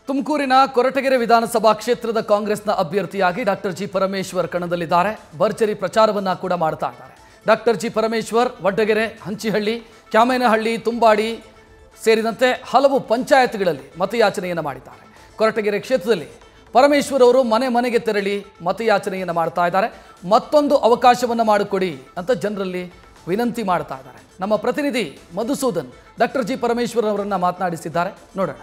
ತುಮಕೂರಿನ ಕೊರಟಗೆರೆ ವಿಧಾನಸಭಾ ಕ್ಷೇತ್ರದ ಕಾಂಗ್ರೆಸ್ನ ಅಭ್ಯರ್ಥಿಯಾಗಿ ಡಾಕ್ಟರ್ ಜಿ ಪರಮೇಶ್ವರ್ ಕಣದಲ್ಲಿದ್ದಾರೆ ಭರ್ಜರಿ ಪ್ರಚಾರವನ್ನ ಕೂಡ ಮಾಡ್ತಾ ಇದ್ದಾರೆ ಡಾಕ್ಟರ್ ಜಿ ಪರಮೇಶ್ವರ್ ವಡ್ಡಗೆರೆ ಹಂಚಿಹಳ್ಳಿ ಕ್ಯಾಮೇನಹಳ್ಳಿ ತುಂಬಾಡಿ ಸೇರಿದಂತೆ ಹಲವು ಪಂಚಾಯತ್ಗಳಲ್ಲಿ ಮತಯಾಚನೆಯನ್ನು ಮಾಡಿದ್ದಾರೆ ಕೊರಟಗೆರೆ ಕ್ಷೇತ್ರದಲ್ಲಿ ಪರಮೇಶ್ವರ್ ಅವರು ಮನೆ ಮನೆಗೆ ತೆರಳಿ ಮತಯಾಚನೆಯನ್ನು ಮಾಡ್ತಾ ಇದ್ದಾರೆ ಮತ್ತೊಂದು ಅವಕಾಶವನ್ನು ಮಾಡಿಕೊಡಿ ಅಂತ ಜನರಲ್ಲಿ ವಿನಂತಿ ಮಾಡ್ತಾ ಇದ್ದಾರೆ ನಮ್ಮ ಪ್ರತಿನಿಧಿ ಮಧುಸೂದನ್ ಡಾಕ್ಟರ್ ಜಿ ಪರಮೇಶ್ವರ್ ಅವರನ್ನ ಮಾತನಾಡಿಸಿದ್ದಾರೆ ನೋಡೋಣ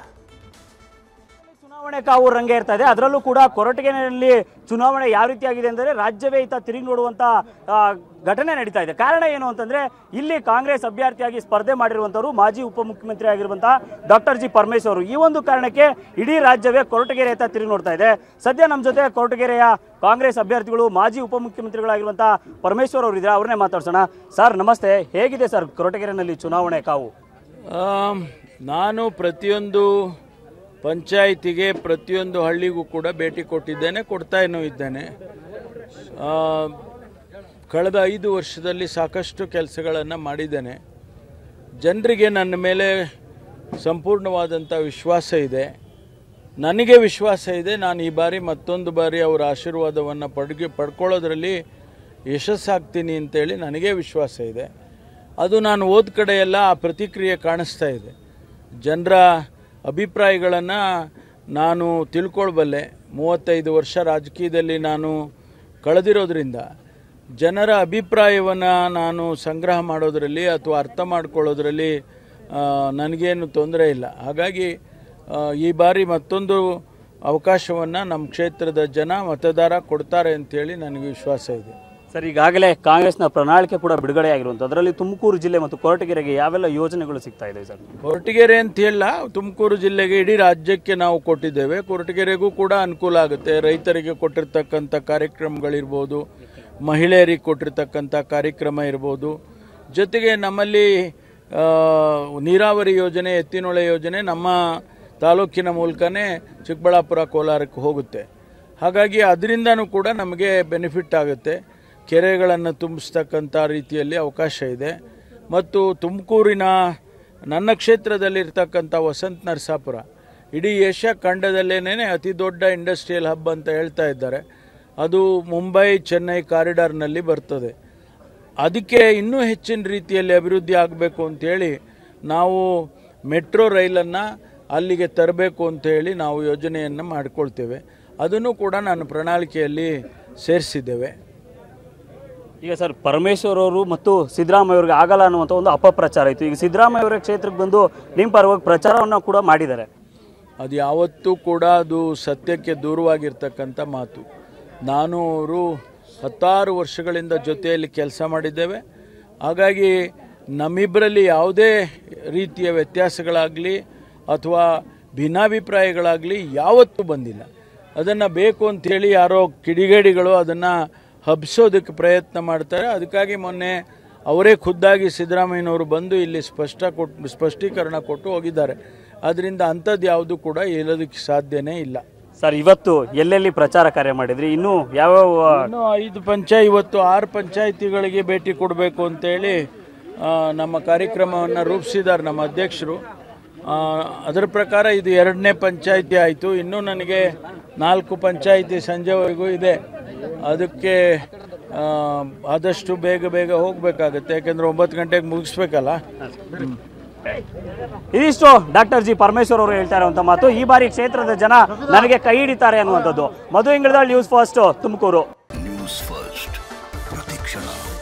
ಚುನಾವಣೆ ಕಾವು ರಂಗೇರ್ತಾ ಇದೆ ಅದರಲ್ಲೂ ಕೂಡ ಕೊರಟಗೆರೆಯಲ್ಲಿ ಚುನಾವಣೆ ಯಾವ ರೀತಿಯಾಗಿದೆ ಅಂದರೆ ರಾಜ್ಯವೇ ಇತ್ತ ತಿರುಗಿ ನೋಡುವಂತ ಆ, ಘಟನೆ ನಡೀತಾ ಇದೆ ಕಾರಣ ಏನು ಅಂತಂದ್ರೆ ಇಲ್ಲಿ ಕಾಂಗ್ರೆಸ್ ಅಭ್ಯರ್ಥಿಯಾಗಿ ಸ್ಪರ್ಧೆ ಮಾಡಿರುವಂತವರು ಮಾಜಿ ಉಪಮುಖ್ಯಮಂತ್ರಿ ಆಗಿರುವಂತಹ ಡಾಕ್ಟರ್ ಜಿ ಪರಮೇಶ್ವರ್ ಅವರು. ಈ ಒಂದು ಕಾರಣಕ್ಕೆ ಇಡೀ ರಾಜ್ಯವೇ ಕೊರಟಗೆರೆ ಇತ್ತ ತಿರುಗಿ ನೋಡ್ತಾ ಇದೆ ಸದ್ಯ ನಮ್ಮ ಜೊತೆ ಕೊರಟಗೆರೆಯ ಕಾಂಗ್ರೆಸ್ ಅಭ್ಯರ್ಥಿಗಳು ಮಾಜಿ ಉಪಮುಖ್ಯಮಂತ್ರಿಗಳಾಗಿರುವಂತಹ ಪರಮೇಶ್ವರ್ ಅವರು ಇದ್ದಾರೆ ಅವ್ರನ್ನೇ ಮಾತಾಡ್ಸೋಣ ಸರ್ ನಮಸ್ತೆ ಹೇಗಿದೆ ಸರ್ ಕೊರಟಗೆರೆನಲ್ಲಿ ಚುನಾವಣೆ ಕಾವು ಆಮ್, ನಾನು ಪ್ರತಿಯೊಂದು ಪಂಚಾಯಿತಿಗೆ ಪ್ರತಿಯೊಂದು ಹಳ್ಳಿಗೂ ಕೂಡ ಭೇಟಿ ಕೊಟ್ಟಿದ್ದೇನೆ ಕೊಡ್ತಾನೂ ಇದ್ದೇನೆ ಆ, ಕಳೆದ ಐದು ವರ್ಷದಲ್ಲಿ ಸಾಕಷ್ಟು ಕೆಲಸಗಳನ್ನು ಮಾಡಿದ್ದೇನೆ ಜನರಿಗೆ ನನ್ನ ಮೇಲೆ ಸಂಪೂರ್ಣವಾದಂಥ ವಿಶ್ವಾಸ ಇದೆ ನನಗೆ ವಿಶ್ವಾಸ ಇದೆ ನಾನು ಈ ಬಾರಿ ಮತ್ತೊಂದು ಬಾರಿ ಅವರ ಆಶೀರ್ವಾದವನ್ನು ಪಡ್ಗೆ ಪಡ್ಕೊಳ್ಳೋದ್ರಲ್ಲಿ ಯಶಸ್ಸಾಗ್ತೀನಿ ಅಂತೇಳಿ ನನಗೆ ವಿಶ್ವಾಸ ಇದೆ ಅದು ನಾನು ಓದ್ ಕಡೆ ಎಲ್ಲ ಆ ಪ್ರತಿಕ್ರಿಯೆ ಕಾಣಿಸ್ತಾ ಇದೆ ಜನರ ಅಭಿಪ್ರಾಯಗಳನ್ನು ನಾನು ತಿಳ್ಕೊಳ್ಬಲ್ಲೆ ಮೂವತ್ತೈದು ವರ್ಷ ರಾಜಕೀಯದಲ್ಲಿ ನಾನು ಕಳೆದಿರೋದ್ರಿಂದ ಜನರ ಅಭಿಪ್ರಾಯವನ್ನು ನಾನು ಸಂಗ್ರಹ ಮಾಡೋದರಲ್ಲಿ ಅಥವಾ ಅರ್ಥ ಮಾಡ್ಕೊಳ್ಳೋದ್ರಲ್ಲಿ ಆ, ನನಗೇನು ತೊಂದರೆ ಇಲ್ಲ ಹಾಗಾಗಿ ಆ, ಈ ಬಾರಿ ಮತ್ತೊಂದು ಅವಕಾಶವನ್ನು ನಮ್ಮ ಕ್ಷೇತ್ರದ ಜನ ಮತದಾರ ಕೊಡ್ತಾರೆ ಅಂತೇಳಿ ನನಗೆ ವಿಶ್ವಾಸ ಇದೆ ಸರ್ ಈಗಾಗಲೇ ಕಾಂಗ್ರೆಸ್ನ ಪ್ರಣಾಳಿಕೆ ಕೂಡ ಬಿಡುಗಡೆ ಆಗಿರುವಂಥ ಅದರಲ್ಲಿ ತುಮಕೂರು ಜಿಲ್ಲೆ ಮತ್ತು ಕೊರಟಗೆರೆಗೆ ಯಾವೆಲ್ಲ ಯೋಜನೆಗಳು ಸಿಗ್ತಾ ಇದೆ ಸರ್ ಕೊರಟಗೆರೆ ಅಂತ ಹೇಳ ತುಮಕೂರು ಜಿಲ್ಲೆಗೆ ಇಡೀ ರಾಜ್ಯಕ್ಕೆ ನಾವು ಕೊಟ್ಟಿದ್ದೇವೆ ಕೊರಟಗೆರೆಗೂ ಕೂಡ ಅನುಕೂಲ ಆಗುತ್ತೆ ರೈತರಿಗೆ ಕೊಟ್ಟಿರ್ತಕ್ಕಂಥ ಕಾರ್ಯಕ್ರಮಗಳಿರ್ಬೋದು ಮಹಿಳೆಯರಿಗೆ ಕೊಟ್ಟಿರ್ತಕ್ಕಂಥ ಕಾರ್ಯಕ್ರಮ ಇರ್ಬೋದು ಜೊತೆಗೆ ನಮ್ಮಲ್ಲಿ ಆ, ನೀರಾವರಿ ಯೋಜನೆ ಎತ್ತಿನೊಳೆ ಯೋಜನೆ ನಮ್ಮ ತಾಲೂಕಿನ ಮೂಲಕನೇ ಚಿಕ್ಕಬಳ್ಳಾಪುರ ಕೋಲಾರಕ್ಕೆ ಹೋಗುತ್ತೆ ಹಾಗಾಗಿ ಅದರಿಂದನೂ ಕೂಡ ನಮಗೆ ಬೆನಿಫಿಟ್ ಆಗುತ್ತೆ ಕೆರೆಗಳನ್ನು ತುಂಬಿಸ್ತಕ್ಕಂಥ ರೀತಿಯಲ್ಲಿ ಅವಕಾಶ ಇದೆ ಮತ್ತು ತುಮಕೂರಿನ ನನ್ನ ಕ್ಷೇತ್ರದಲ್ಲಿರ್ತಕ್ಕಂಥ ವಸಂತ ನರಸಾಪುರ ಇಡೀ ಏಷ್ಯಾ ಖಂಡದಲ್ಲೇನೇ ಅತಿ ದೊಡ್ಡ ಇಂಡಸ್ಟ್ರಿಯಲ್ ಹಬ್ ಅಂತ ಹೇಳ್ತಾ ಇದ್ದಾರೆ ಅದು ಮುಂಬೈ ಚೆನ್ನೈ ಕಾರಿಡಾರ್ನಲ್ಲಿ ಬರ್ತದೆ ಅದಕ್ಕೆ ಇನ್ನೂ ಹೆಚ್ಚಿನ ರೀತಿಯಲ್ಲಿ ಅಭಿವೃದ್ಧಿ ಆಗಬೇಕು ಅಂತೇಳಿ ನಾವು ಮೆಟ್ರೋ ರೈಲನ್ನು ಅಲ್ಲಿಗೆ ತರಬೇಕು ಅಂತೇಳಿ ನಾವು ಯೋಜನೆಯನ್ನು ಮಾಡಿಕೊಳ್ತೇವೆ ಅದನ್ನು ಕೂಡ ನಾನು ಪ್ರಣಾಳಿಕೆಯಲ್ಲಿ ಸೇರಿಸಿದ್ದೇವೆ ಈಗ ಸರ್ ಪರಮೇಶ್ವರ್ ಅವರು ಮತ್ತು ಸಿದ್ದರಾಮಯ್ಯ ಅವರಿಗೆ ಆಗಲ್ಲ ಅನ್ನುವಂಥ ಒಂದು ಅಪಪ್ರಚಾರ ಇತ್ತು ಈಗ ಸಿದ್ದರಾಮಯ್ಯ ಅವರ ಕ್ಷೇತ್ರಕ್ಕೆ ಬಂದು ನಿಮ್ಮ ಪರವಾಗಿ ಪ್ರಚಾರವನ್ನು ಕೂಡ ಮಾಡಿದ್ದಾರೆ ಅದು ಯಾವತ್ತೂ ಕೂಡ ಅದು ಸತ್ಯಕ್ಕೆ ದೂರವಾಗಿರ್ತಕ್ಕಂಥ ಮಾತು ನಾನು ಅವರು ಹತ್ತಾರು ವರ್ಷಗಳಿಂದ ಜೊತೆಯಲ್ಲಿ ಕೆಲಸ ಮಾಡಿದ್ದೇವೆ ಹಾಗಾಗಿ ನಮ್ಮಿಬ್ಬರಲ್ಲಿ ಯಾವುದೇ ರೀತಿಯ ವ್ಯತ್ಯಾಸಗಳಾಗಲಿ ಅಥವಾ ಭಿನ್ನಾಭಿಪ್ರಾಯಗಳಾಗಲಿ ಯಾವತ್ತೂ ಬಂದಿಲ್ಲ ಅದನ್ನು ಬೇಕು ಅಂಥೇಳಿ ಯಾರೋ ಕಿಡಿಗೇಡಿಗಳು ಅದನ್ನು ಹಬ್ಸೋದಕ್ಕೆ ಪ್ರಯತ್ನ ಮಾಡ್ತಾರೆ ಅದಕ್ಕಾಗಿ ಮೊನ್ನೆ ಅವರೇ ಖುದ್ದಾಗಿ ಸಿದ್ದರಾಮಯ್ಯನವರು ಬಂದು ಇಲ್ಲಿ ಸ್ಪಷ್ಟ ಕೊಟ್ಟು ಸ್ಪಷ್ಟೀಕರಣ ಕೊಟ್ಟು ಹೋಗಿದ್ದಾರೆ ಅದರಿಂದ ಅಂಥದ್ದು ಯಾವುದು ಕೂಡ ಹೇಳೋದಕ್ಕೆ ಸಾಧ್ಯನೇ ಇಲ್ಲ ಸರ್ ಇವತ್ತು ಎಲ್ಲೆಲ್ಲಿ ಪ್ರಚಾರ ಕಾರ್ಯ ಮಾಡಿದ್ರಿ ಇನ್ನೂ ಯಾವ್ಯಾವ ಇನ್ನು ಐದು ಪಂಚಾಯ ಇವತ್ತು ಆರು ಪಂಚಾಯಿತಿಗಳಿಗೆ ಭೇಟಿ ಕೊಡಬೇಕು ಅಂತೇಳಿ ಆ, ನಮ್ಮ ಕಾರ್ಯಕ್ರಮವನ್ನು ರೂಪಿಸಿದ್ದಾರೆ ನಮ್ಮ ಅಧ್ಯಕ್ಷರು ಆ, ಅದರ ಪ್ರಕಾರ ಇದು ಎರಡನೇ ಪಂಚಾಯಿತಿ ಆಯಿತು ಇನ್ನೂ ನನಗೆ ನಾಲ್ಕು ಪಂಚಾಯಿತಿ ಸಂಜೆವರೆಗೂ ಇದೆ ಅದಕ್ಕೆ ಆ, ಆದಷ್ಟು ಬೇಗ ಬೇಗ ಹೋಗಬೇಕಾಗತ್ತೆ ಯಾಕೆಂದರೆ ಒಂಬತ್ತು ಗಂಟೆಗೆ ಮುಗಿಸ್ಬೇಕಲ್ಲ ಇದಿಷ್ಟು ಡಾಕ್ಟರ್ ಜಿ ಪರಮೇಶ್ವರ್ ಅವರು ಹೇಳ್ತಾ ಇರುವಂತ ಮಾತು ಈ ಬಾರಿ ಕ್ಷೇತ್ರದ ಜನ ನನಗೆ ಕೈ ಹಿಡಿತಾರೆ ಅನ್ನುವಂಥದ್ದು Madhu Ingaladal news first Tumakuru news first ಪ್ರತಿಕ್ಷಣ